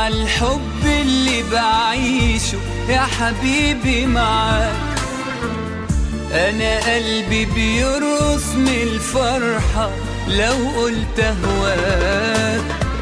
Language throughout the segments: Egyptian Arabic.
عالحب اللي بعيشه يا حبيبي معاك انا قلبي بيرقص من الفرحة لو قلت هواك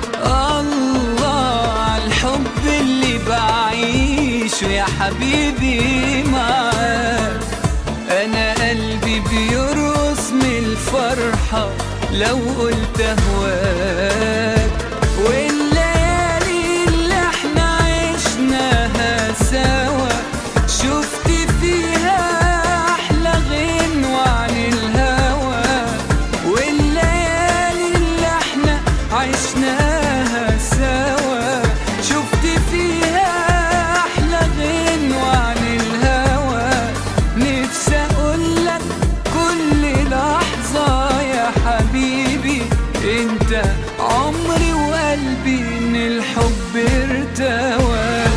الله عالحب اللي بعيشه يا حبيبي معاك انا قلبي بيرقص من الفرحة لو قلت هواك والليالي اللي احنا عشناها سوا شفت فيها احلى غنوة عن الهوى والليالي اللي احنا عشناها سوا شفت فيها احلى غنوة عن الهوى نفسي اقولك كل لحظة يا حبيبي انت عمري وقلبي من الحب ارتوى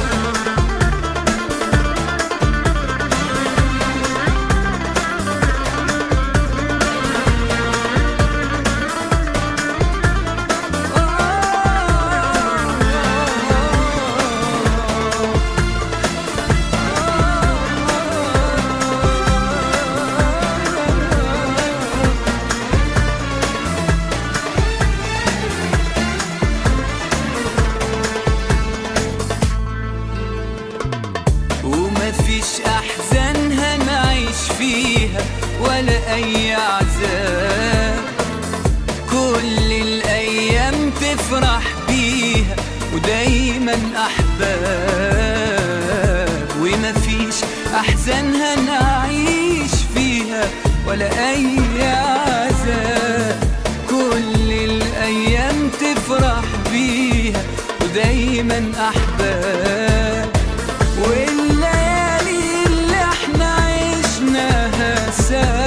ومفيش احزان هنعيش فيها ولا اي عذاب كل الايام تفرح بيها ودايما احباب ومفيش احزان هنعيش فيها ولا اي عذاب كل الايام تفرح بيها ودايما احباب والليالي اللي احنا عشناها سوا